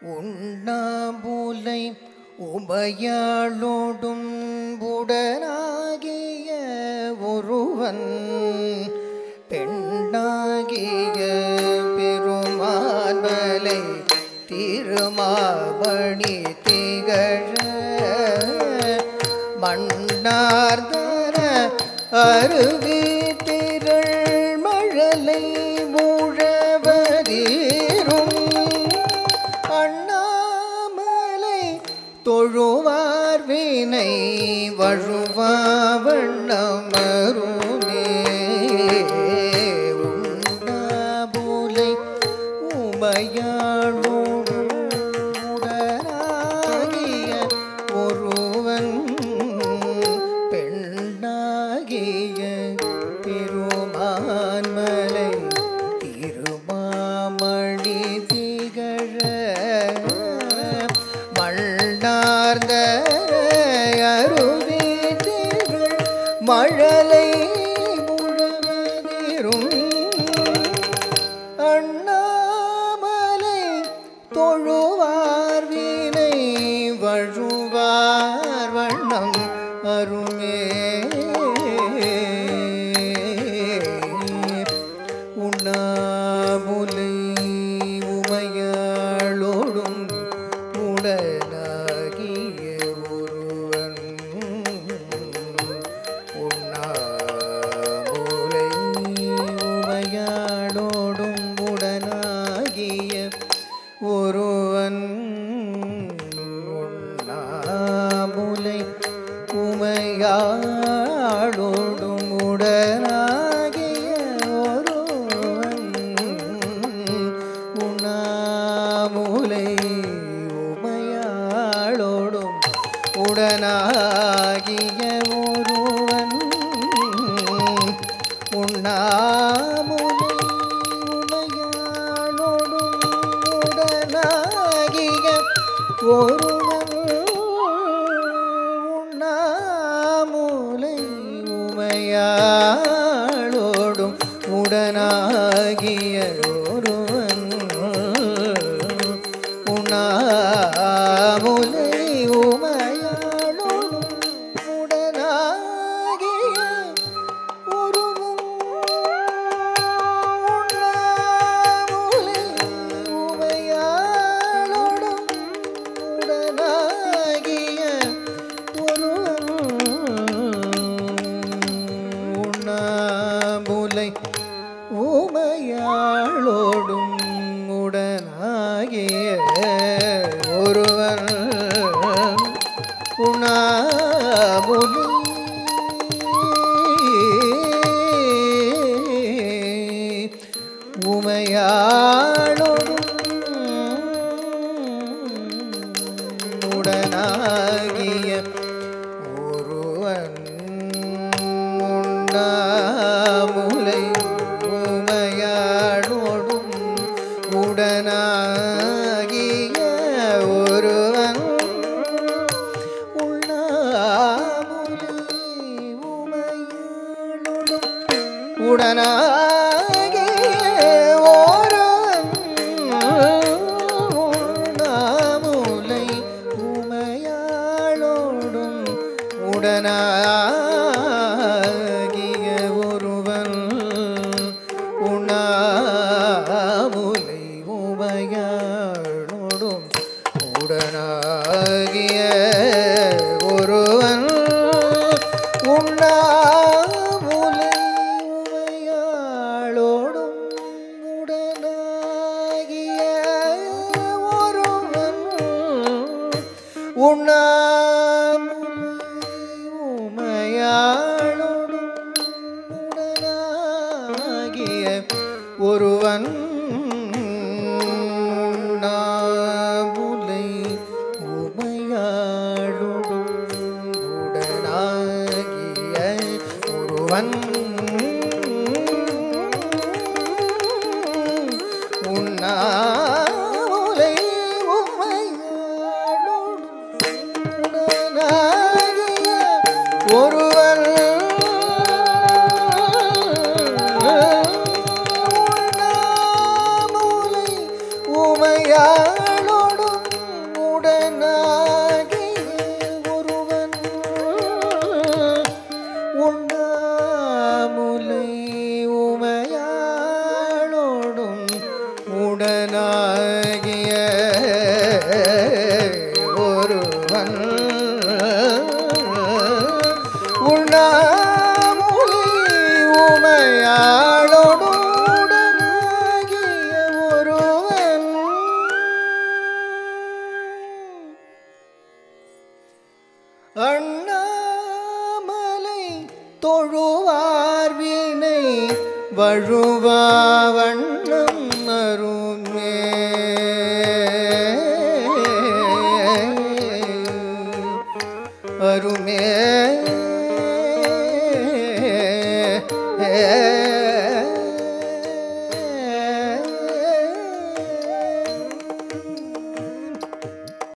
உண்ணாமுலை உமையாளோடும் உடனாகிய ஒருவன் பெண்ணாகிய பெருமான்மலை திருமாமணி திகழ மன்னார்தர அருவி திரள் மழலை முழவதீரும் அண்ணாமலை தொழுவார் வினை வழுவா வண்ணமருமே உண்ணாமுலை உமையாளோடும் உடனாகிய ஒருவன் பெண்ணாகிய திருமான்மலை திருமாமணி திகழ மண்ணார்ந்த அருவி திகழ் மழலை முழவதிரும் அண்ணாமலை தொழுவார் வீணை வழுவார் வண்ணம் அருமே உண்ணாமுலை உமையாளோடும் உடனாகிய ஒருவன் உண்ணாமுலை உமையாளோடும் உடனாகிய ஒருவன் உண்ணாமுலை உமையாளோடும் உடனாகிய ஒருவன் உண்ணாமுலை உமையாளோடும் உடனாகிய ஒருவன் உண்ணாமுலை உமையாளோடும் உடனாகிய ஒருவன் உண்ணாமுலை உமையாளோடும் உடனாகிய ஒருவன் உண்ணாமுலை உமையாளோடும் உடனாகிய ஒருவன் உண்ணாமுலை உமையாளோடும் உடனாகிய ஒருவன் உண்ணாமுலை உமையாளோடும் உடனாகிய ஒருவன் உண்ணாமுலை உமையாளோடும் உடனாகிய ஒருவன் உண்ணாமுலை உமையாளோடும் உடனாகிய ஒருவன் உண்ணாமுலை உமையாளோடும் உடனாகிய ஒருவன் உண்ணாமுலை உமையாளோடும் உடனாகிய ஒருவன் உண்ணாமுலை உமையாளோடும் உடனாகிய ஒருவன் உண்ணாமுலை உமையாளோடும் உடனாகிய ஒருவன் உண்ணாமுலை உமையாளோடும் உடனாகிய ஒருவன் உண்ணாமுலை உமையாளோடும் உடனாகிய ஒருவன் உண்ணாமுலை உமையாளோடும் உடனாகிய ஒருவன் உண்ணாமுலை உமையாளோடும் வழுவாவண்ண